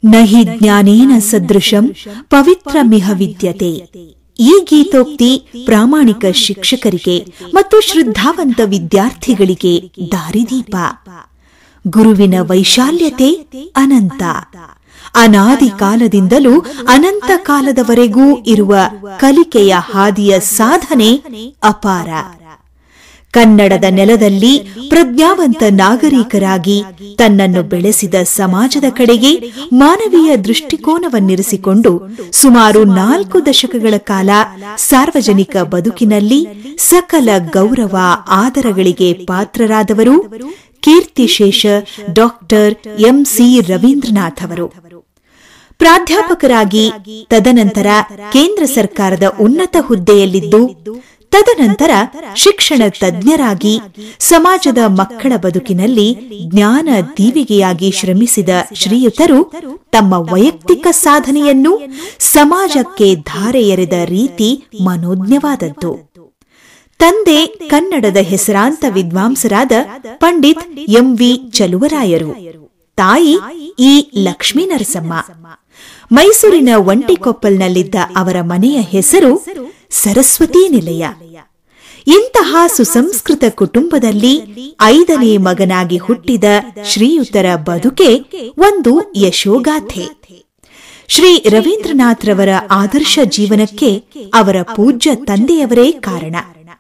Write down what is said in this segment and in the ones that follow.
ನಹಿ ಜ್ಞಾನೇನ ಸದೃಶಂ ಪವಿತ್ರಮಿಹ ವಿದ್ಯತೆ ಈ ಗೀತೋಕ್ತಿ ಪ್ರಾಮಾಣಿಕ ಶಿಕ್ಷಕರಿಗೆ ಮತ್ತು ಶ್ರದ್ಧಾವಂತ ವಿದ್ಯಾರ್ಥಿಗಳಿಗೆ ದಾರಿದೀಪ ಗುರುವಿನ ವೈಶಾಲ್ಯತೆ ಅನಂತ ಅನಾದಿ ಕಾಲದಿಂದಲೂ ಅನಂತ ಕಾಲದವರೆಗೂ ಇರುವ ಕಲಿಕೆಯ ಹಾದಿಯ ಸಾಧನೆ ಅಪಾರ ಕನ್ನಡದ ನೆಲದಲ್ಲಿ ಪ್ರಜ್ಞಾವಂತ ನಾಗರಿಕರಾಗಿ ತನ್ನನ್ನು ಬೆಳೆಸಿದ ಸಮಾಜದ ಕಡೆಗೆ ಮಾನವೀಯ ದೃಷ್ಟಿಕೋನವನ್ನಿರಿಸಿಕೊಂಡು ಸುಮಾರು ನಾಲ್ಕು ದಶಕಗಳ ಕಾಲ ಸಾರ್ವಜನಿಕ ಬದುಕಿನಲ್ಲಿ ಸಕಲ ಗೌರವ ಆದರಗಳಿಗೆ ಪಾತ್ರರಾದವರು ಕೀರ್ತಿಶೇಷ ಡಾಕ್ಟರ್ ಎಂಸಿ ರವೀಂದ್ರನಾಥ್ ಅವರು ಪ್ರಾಧ್ಯಾಪಕರಾಗಿ ತದನಂತರ ಕೇಂದ್ರ ಸರ್ಕಾರದ ಉನ್ನತ ಹುದ್ದೆಯಲ್ಲಿದ್ದು ತದನಂತರ ಶಿಕ್ಷಣ ತಜ್ಞರಾಗಿ ಸಮಾಜದ ಮಕ್ಕಳ ಬದುಕಿನಲ್ಲಿ ಜ್ಞಾನ ದೀವಿಗೆಯಾಗಿ ಶ್ರಮಿಸಿದ ಶ್ರೀಯುತರು ತಮ್ಮ ವೈಯಕ್ತಿಕ ಸಾಧನೆಯನ್ನು ಸಮಾಜಕ್ಕೆ ಧಾರೆ ಎರೆದ ರೀತಿ ಮನೋಜ್ಞವಾದದ್ದು ತಂದೆ ಕನ್ನಡದ ಹೆಸರಾಂತ ವಿದ್ವಾಂಸರಾದ ಪಂಡಿತ್ ಎಂವಿ ಚಲುವರಾಯರು ತಾಯಿ ಇ ಲಕ್ಷ್ಮೀ ನರಸಮ್ಮ ಮೈಸೂರಿನ ಒಂಟಿಕೊಪ್ಪಲ್ನಲ್ಲಿದ್ದ ಅವರ ಮನೆಯ ಹೆಸರು ಸರಸ್ವತಿ ನಿಲಯ ಇಂತಹ ಸುಸಂಸ್ಕೃತ ಕುಟುಂಬದಲ್ಲಿ ಐದನೇ ಮಗನಾಗಿ ಹುಟ್ಟಿದ ಶ್ರೀಯುತರ ಬದುಕೆ ಒಂದು ಯಶೋಗಾಥೆ ಶ್ರೀ ರವೀಂದ್ರನಾಥ್ರವರ ಆದರ್ಶ ಜೀವನಕ್ಕೆ ಅವರ ಪೂಜ್ಯ ತಂದೆಯವರೇ ಕಾರಣ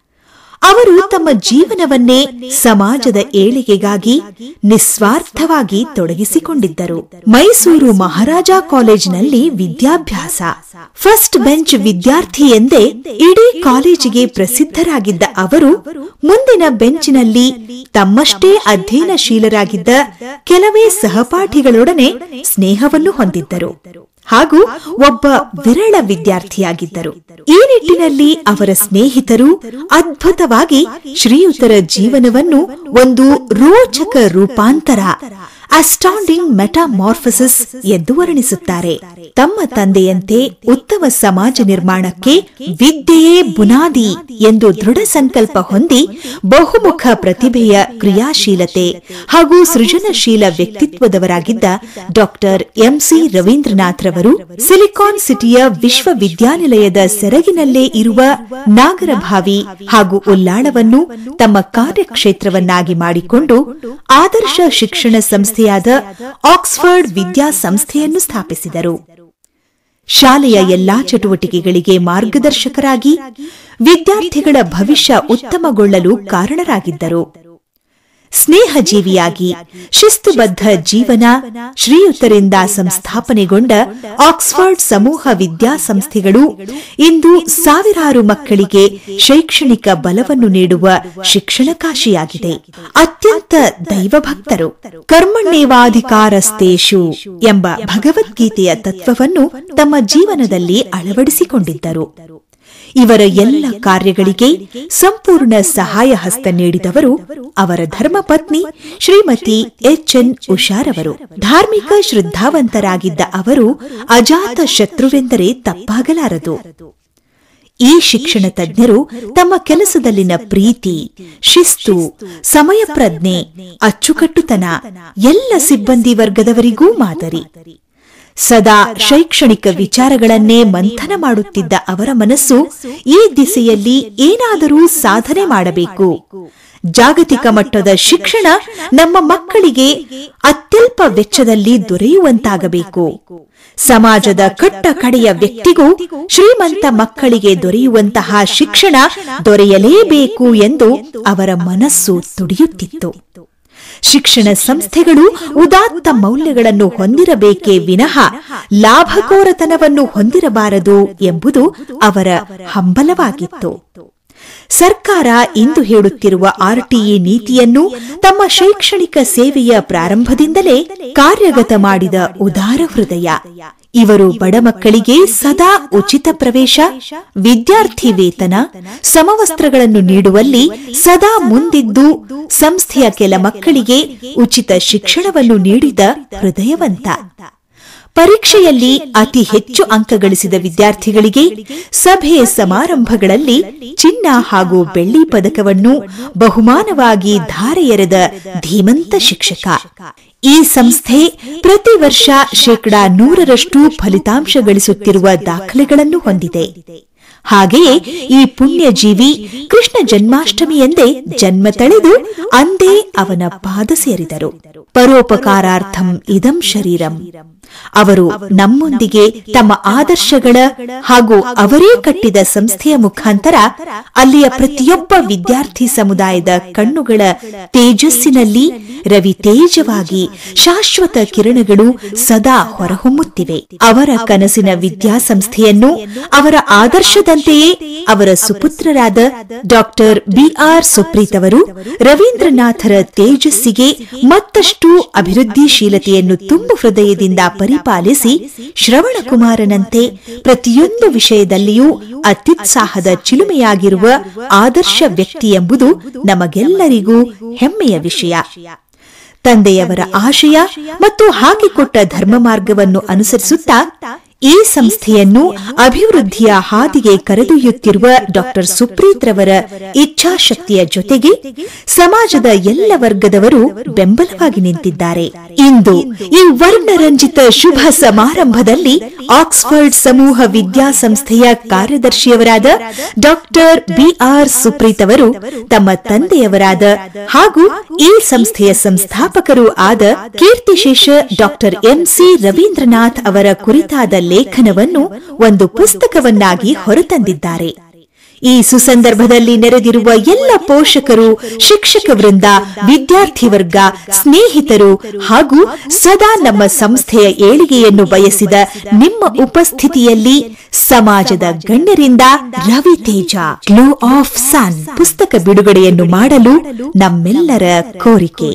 ಅವರು ತಮ್ಮ ಜೀವನವನ್ನೇ ಸಮಾಜದ ಏಳಿಗೆಗಾಗಿ ನಿಸ್ವಾರ್ಥವಾಗಿ ತೊಡಗಿಸಿಕೊಂಡಿದ್ದರು ಮೈಸೂರು ಮಹಾರಾಜ ಕಾಲೇಜಿನಲ್ಲಿ ವಿದ್ಯಾಭ್ಯಾಸ ಫಸ್ಟ್ ಬೆಂಚ್ ವಿದ್ಯಾರ್ಥಿ ಎಂದೇ ಇಡೀ ಕಾಲೇಜಿಗೆ ಪ್ರಸಿದ್ಧರಾಗಿದ್ದ ಅವರು ಮುಂದಿನ ಬೆಂಚಿನಲ್ಲಿ ತಮ್ಮಷ್ಟೇ ಅಧ್ಯಯನಶೀಲರಾಗಿದ್ದ ಕೆಲವೇ ಸಹಪಾಠಿಗಳೊಡನೆ ಸ್ನೇಹವನ್ನು ಹೊಂದಿದ್ದರು ಹಾಗೂ ಒಬ್ಬ ವಿರಳ ವಿದ್ಯಾರ್ಥಿಯಾಗಿದ್ದರು ಈ ನಿಟ್ಟಿನಲ್ಲಿ ಅವರ ಸ್ನೇಹಿತರು ಅದ್ಭುತವಾಗಿ ಶ್ರೀಯುತರ ಜೀವನವನ್ನು ಒಂದು ರೋಚಕ ರೂಪಾಂತರ ಅಸ್ಟಾಂಡಿಂಗ್ ಮೆಟಾಮಾರ್ಫಸಿಸ್ ಎಂದು ವರ್ಣಿಸುತ್ತಾರೆ ತಮ್ಮ ತಂದೆಯಂತೆ ಉತ್ತಮ ಸಮಾಜ ನಿರ್ಮಾಣಕ್ಕೆ ವಿದ್ಯೆಯೇ ಬುನಾದಿ ಎಂದು ದೃಢ ಸಂಕಲ್ಪ ಹೊಂದಿ ಬಹುಮುಖ ಪ್ರತಿಭೆಯ ಕ್ರಿಯಾಶೀಲತೆ ಹಾಗೂ ಸೃಜನಶೀಲ ವ್ಯಕ್ತಿತ್ವದವರಾಗಿದ್ದ ಡಾಕ್ಟರ್ ಎಂಸಿ ರವೀಂದ್ರನಾಥ್ ರವರು ಸಿಲಿಕಾನ್ ಸಿಟಿಯ ವಿಶ್ವವಿದ್ಯಾನಿಲಯದ ಸೆರಗಿನಲ್ಲೇ ಇರುವ ನಾಗರಭಾವಿ ಹಾಗೂ ಉಲ್ಲಾಳವನ್ನು ತಮ್ಮ ಕಾರ್ಯಕ್ಷೇತ್ರವನ್ನಾಗಿ ಮಾಡಿಕೊಂಡು ಆದರ್ಶ ಶಿಕ್ಷಣ ಸಂಸ್ಥೆಯಾದ ಆಕ್ಸ್ಫರ್ಡ್ ವಿದ್ಯಾಸಂಸ್ಥೆಯನ್ನು ಸ್ಥಾಪಿಸಿದರು ಶಾಲೆಯ ಎಲ್ಲಾ ಚಟುವಟಿಕೆಗಳಿಗೆ ಮಾರ್ಗದರ್ಶಕರಾಗಿ ವಿದ್ಯಾರ್ಥಿಗಳ ಭವಿಷ್ಯ ಉತ್ತಮಗೊಳ್ಳಲು ಕಾರಣರಾಗಿದ್ದರು ಸ್ನೇಹಜೀವಿಯಾಗಿ ಶಿಸ್ತುಬದ್ಧ ಜೀವನ ಶ್ರೀಯುತರಿಂದ ಸಂಸ್ಥಾಪನೆಗೊಂಡ ಆಕ್ಸ್ಫರ್ಡ್ ಸಮೂಹ ವಿದ್ಯಾಸಂಸ್ಥೆಗಳು ಇಂದು ಸಾವಿರಾರು ಮಕ್ಕಳಿಗೆ ಶೈಕ್ಷಣಿಕ ಬಲವನ್ನು ನೀಡುವ ಶಿಕ್ಷಣ ಕಾಶಿಯಾಗಿದೆ ಅತ್ಯಂತ ದೈವಭಕ್ತರು ಕರ್ಮಣ್ಯೇವಾಧಿಕಾರಸ್ತೇಷು ಎಂಬ ಭಗವದ್ಗೀತೆಯ ತತ್ವವನ್ನು ತಮ್ಮ ಜೀವನದಲ್ಲಿ ಅಳವಡಿಸಿಕೊಂಡಿದ್ದರು ಇವರ ಎಲ್ಲ ಕಾರ್ಯಗಳಿಗೆ ಸಂಪೂರ್ಣ ಸಹಾಯ ಹಸ್ತ ನೀಡಿದವರು ಅವರ ಧರ್ಮಪತ್ನಿ ಶ್ರೀಮತಿ ಎಚ್ ಎನ್ ಉಷಾರವರು ಧಾರ್ಮಿಕ ಶ್ರದ್ಧಾವಂತರಾಗಿದ್ದ ಅವರು ಅಜಾತ ಶತ್ರುವೆಂದರೆ ತಪ್ಪಾಗಲಾರದು ಈ ಶಿಕ್ಷಣ ತಜ್ಞರು ತಮ್ಮ ಕೆಲಸದಲ್ಲಿನ ಪ್ರೀತಿ ಶಿಸ್ತು ಸಮಯ ಪ್ರಜ್ಞೆ ಅಚ್ಚುಕಟ್ಟುತನ ಎಲ್ಲ ಸಿಬ್ಬಂದಿ ವರ್ಗದವರಿಗೂ ಮಾದರಿ ಸದಾ ಶೈಕ್ಷಣಿಕ ವಿಚಾರಗಳನ್ನೇ ಮಂಥನ ಮಾಡುತ್ತಿದ್ದ ಅವರ ಮನಸ್ಸು ಈ ದಿಸೆಯಲ್ಲಿ ಏನಾದರೂ ಸಾಧನೆ ಮಾಡಬೇಕು ಜಾಗತಿಕ ಮಟ್ಟದ ಶಿಕ್ಷಣ ನಮ್ಮ ಮಕ್ಕಳಿಗೆ ಅತ್ಯಲ್ಪ ವೆಚ್ಚದಲ್ಲಿ ದೊರೆಯುವಂತಾಗಬೇಕು ಸಮಾಜದ ಕಟ್ಟ ಕಡೆಯ ವ್ಯಕ್ತಿಗೂ ಶ್ರೀಮಂತ ಮಕ್ಕಳಿಗೆ ದೊರೆಯುವಂತಹ ಶಿಕ್ಷಣ ದೊರೆಯಲೇಬೇಕು ಎಂದು ಅವರ ಮನಸ್ಸು ತುಡಿಯುತ್ತಿತ್ತು ಶಿಕ್ಷಣ ಸಂಸ್ಥೆಗಳು ಉದಾತ್ತ ಮೌಲ್ಯಗಳನ್ನು ಹೊಂದಿರಬೇಕೇ ವಿನಃ ಲಾಭಕೋರತನವನ್ನು ಹೊಂದಿರಬಾರದು ಎಂಬುದು ಅವರ ಹಂಬಲವಾಗಿತ್ತು ಸರ್ಕಾರ ಇಂದು ಹೇಳುತ್ತಿರುವ ಆರ್ಟಿಇ ನೀತಿಯನ್ನು ತಮ್ಮ ಶೈಕ್ಷಣಿಕ ಸೇವೆಯ ಪ್ರಾರಂಭದಿಂದಲೇ ಕಾರ್ಯಗತ ಮಾಡಿದ ಉದಾರ ಹೃದಯ ಇವರು ಬಡ ಮಕ್ಕಳಿಗೆ ಸದಾ ಉಚಿತ ಪ್ರವೇಶ ವಿದ್ಯಾರ್ಥಿ ವೇತನ ಸಮವಸ್ತ್ರಗಳನ್ನು ನೀಡುವಲ್ಲಿ ಸದಾ ಮುಂದಿದ್ದು ಸಂಸ್ಥೆಯ ಕೆಲ ಮಕ್ಕಳಿಗೆ ಉಚಿತ ಶಿಕ್ಷಣವನ್ನು ನೀಡಿದ ಹೃದಯವಂತ ಪರೀಕ್ಷೆಯಲ್ಲಿ ಅತಿ ಹೆಚ್ಚು ಅಂಕ ಗಳಿಸಿದ ವಿದ್ಯಾರ್ಥಿಗಳಿಗೆ ಸಭೆ ಸಮಾರಂಭಗಳಲ್ಲಿ ಚಿನ್ನ ಹಾಗೂ ಬೆಳ್ಳಿ ಪದಕವನ್ನು ಬಹುಮಾನವಾಗಿ ಧಾರೆ ಎರೆದ ಧೀಮಂತ ಶಿಕ್ಷಕ ಈ ಸಂಸ್ಥೆ ಪ್ರತಿ ವರ್ಷ ಶೇಕಡಾ ನೂರರಷ್ಟು ಫಲಿತಾಂಶ ಗಳಿಸುತ್ತಿರುವ ದಾಖಲೆಗಳನ್ನು ಹೊಂದಿದೆ ಹಾಗೆಯೇ ಈ ಪುಣ್ಯಜೀವಿ ಕೃಷ್ಣ ಜನ್ಮಾಷ್ಟಮಿಯಂದೇ ಜನ್ಮ ತಳೆದು ಅಂದೇ ಅವನ ಪಾದ ಸೇರಿದರು ಪರೋಪಕಾರಾರ್ಥಂ ಇದಂ ಶರೀರಂ ಅವರು ನಮ್ಮೊಂದಿಗೆ ತಮ್ಮ ಆದರ್ಶಗಳ ಹಾಗೂ ಅವರೇ ಕಟ್ಟಿದ ಸಂಸ್ಥೆಯ ಮುಖಾಂತರ ಅಲ್ಲಿಯ ಪ್ರತಿಯೊಬ್ಬ ವಿದ್ಯಾರ್ಥಿ ಸಮುದಾಯದ ಕಣ್ಣುಗಳ ತೇಜಸ್ಸಿನಲ್ಲಿ ರವಿ ತೇಜವಾಗಿ ಶಾಶ್ವತ ಕಿರಣಗಳು ಸದಾ ಹೊರಹೊಮ್ಮುತ್ತಿವೆ ಅವರ ಕನಸಿನ ವಿದ್ಯಾಸಂಸ್ಥೆಯನ್ನು ಅವರ ಆದರ್ಶದಂತೆಯೇ ಅವರ ಸುಪುತ್ರರಾದ ಡಾಕ್ಟರ್ ಬಿಆರ್ ಸುಪ್ರೀತ್ ಅವರು ರವೀಂದ್ರನಾಥರ ತೇಜಸ್ಸಿಗೆ ಮತ್ತಷ್ಟು ಅಭಿವೃದ್ಧಿಶೀಲತೆಯನ್ನು ತುಂಬು ಹೃದಯದಿಂದ ಪರಿಪಾಲಿಸಿ ಶ್ರವಣಕುಮಾರನಂತೆ ಪ್ರತಿಯೊಂದು ವಿಷಯದಲ್ಲಿಯೂ ಅತ್ಯುತ್ಸಾಹದ ಚಿಲುಮೆಯಾಗಿರುವ ಆದರ್ಶ ವ್ಯಕ್ತಿ ಎಂಬುದು ನಮಗೆಲ್ಲರಿಗೂ ಹೆಮ್ಮೆಯ ವಿಷಯ ತಂದೆಯವರ ಆಶಯ ಮತ್ತು ಹಾಕಿಕೊಟ್ಟ ಧರ್ಮ ಮಾರ್ಗವನ್ನು ಅನುಸರಿಸುತ್ತಾ ಈ ಸಂಸ್ಥೆಯನ್ನು ಅಭಿವೃದ್ಧಿಯ ಹಾದಿಗೆ ಕರೆದೊಯ್ಯುತ್ತಿರುವ ಡಾಕ್ಟರ್ ಸುಪ್ರೀತ್ ರವರ ಇಚ್ಛಾಶಕ್ತಿಯ ಜೊತೆಗೆ ಸಮಾಜದ ಎಲ್ಲ ವರ್ಗದವರು ಬೆಂಬಲವಾಗಿ ನಿಂತಿದ್ದಾರೆ ಇಂದು ಈ ವರ್ಣರಂಜಿತ ಶುಭ ಸಮಾರಂಭದಲ್ಲಿ ಆಕ್ಸ್ಫರ್ಡ್ ಸಮೂಹ ವಿದ್ಯಾಸಂಸ್ಥೆಯ ಕಾರ್ಯದರ್ಶಿಯವರಾದ ಡಾಕ್ಟರ್ ಬಿಆರ್ ಸುಪ್ರೀತ್ ಅವರು ತಮ್ಮ ತಂದೆಯವರಾದ ಹಾಗೂ ಈ ಸಂಸ್ಥೆಯ ಸಂಸ್ಥಾಪಕರೂ ಆದ ಕೀರ್ತಿಶೇಷ ಡಾಕ್ಟರ್ ಎಂಸಿ ರವೀಂದ್ರನಾಥ್ ಅವರ ಕುರಿತಾದ ಲೇಖನವನ್ನು ಒಂದು ಪುಸ್ತಕವನ್ನಾಗಿ ಹೊರತಂದಿದ್ದಾರೆ ಈ ಸುಸಂದರ್ಭದಲ್ಲಿ ನೆರೆದಿರುವ ಎಲ್ಲ ಪೋಷಕರು ಶಿಕ್ಷಕ ವೃಂದ ವಿದ್ಯಾರ್ಥಿ ವರ್ಗ ಸ್ನೇಹಿತರು ಹಾಗೂ ಸದಾ ನಮ್ಮ ಸಂಸ್ಥೆಯ ಏಳಿಗೆಯನ್ನು ಬಯಸಿದ ನಿಮ್ಮ ಉಪಸ್ಥಿತಿಯಲ್ಲಿ ಸಮಾಜದ ಗಣ್ಯರಿಂದ Ravi Teja glow of sun ಪುಸ್ತಕ ಬಿಡುಗಡೆಯನ್ನು ಮಾಡಲು ನಮ್ಮೆಲ್ಲರ ಕೋರಿಕೆ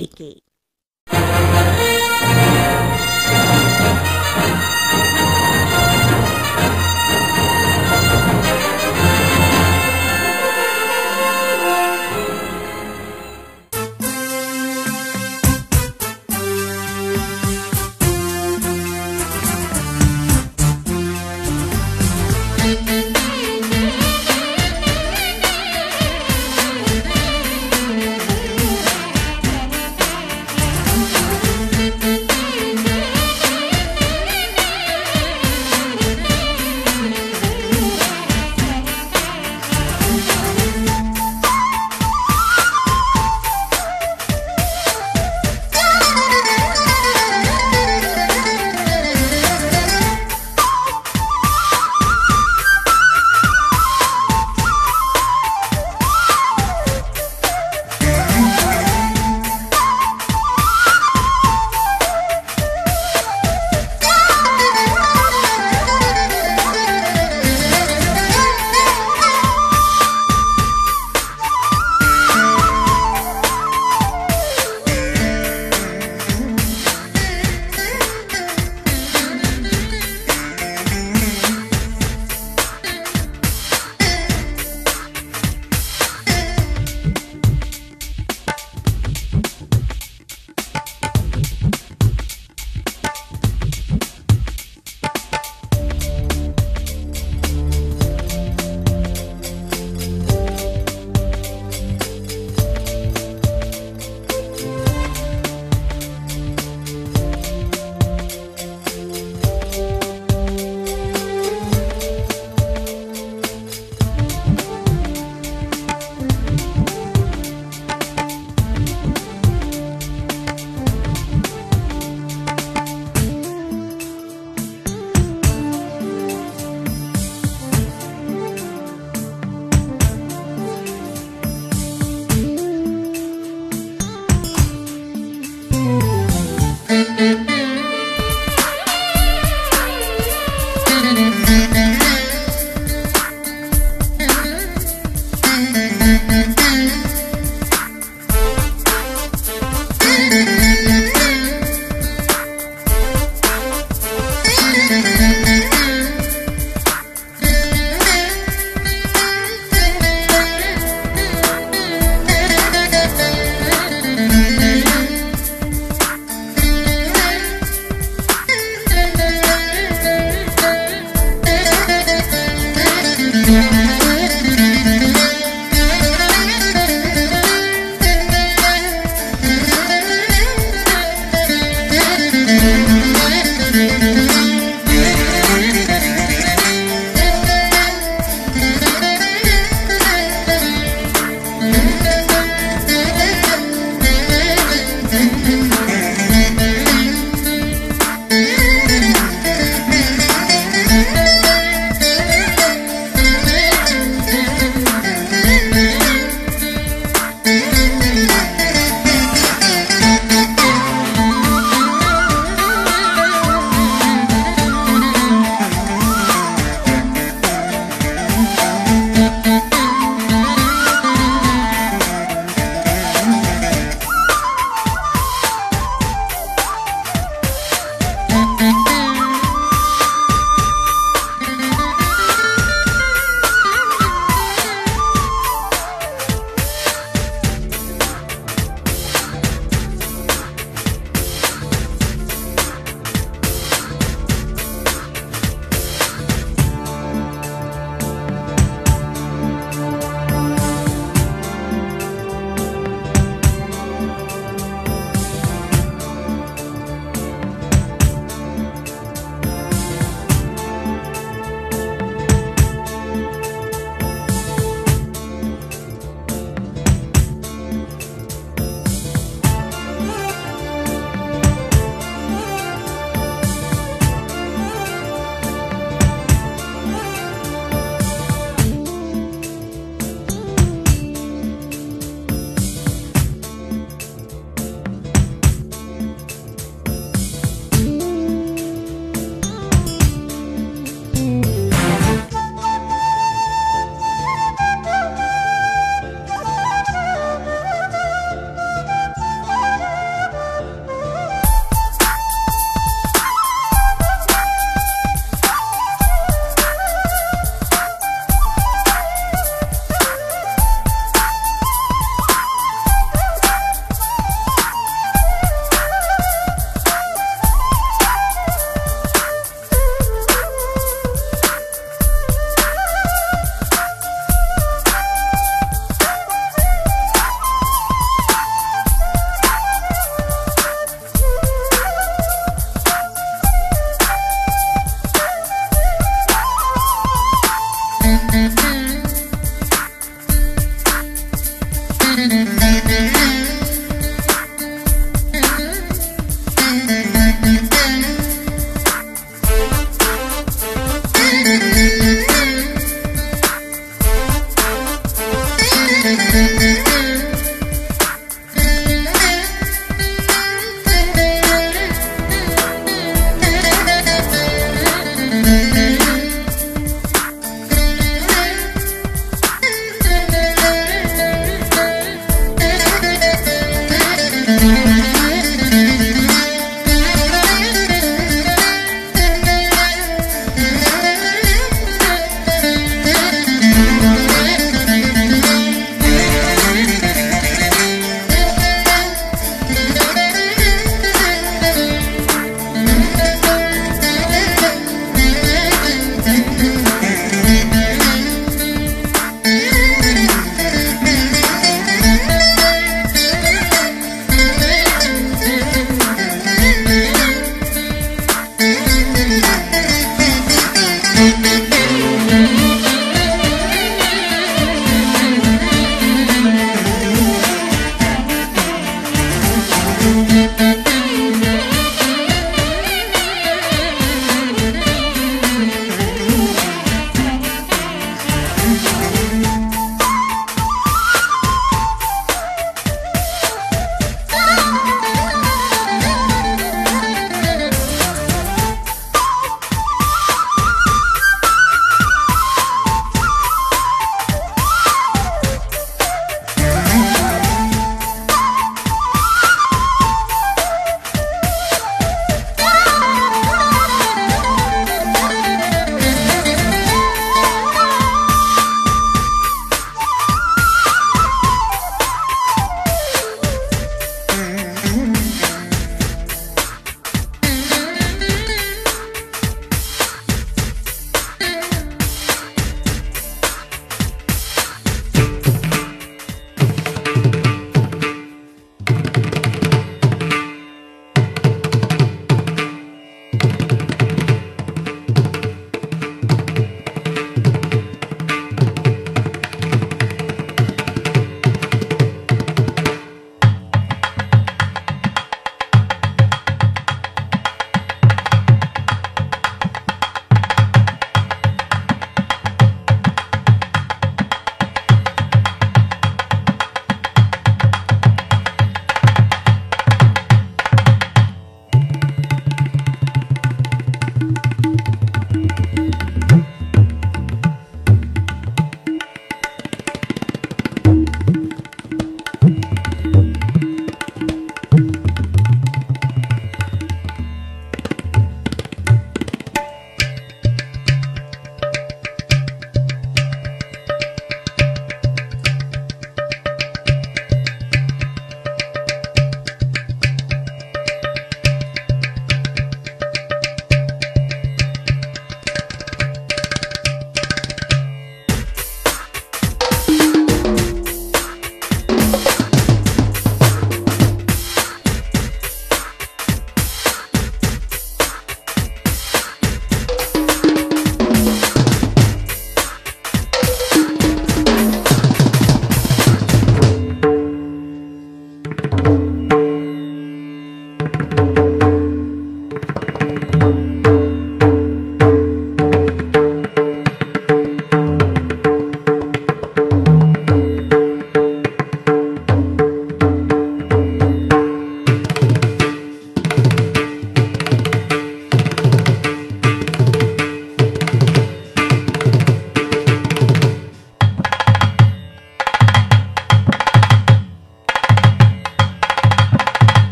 Thank you.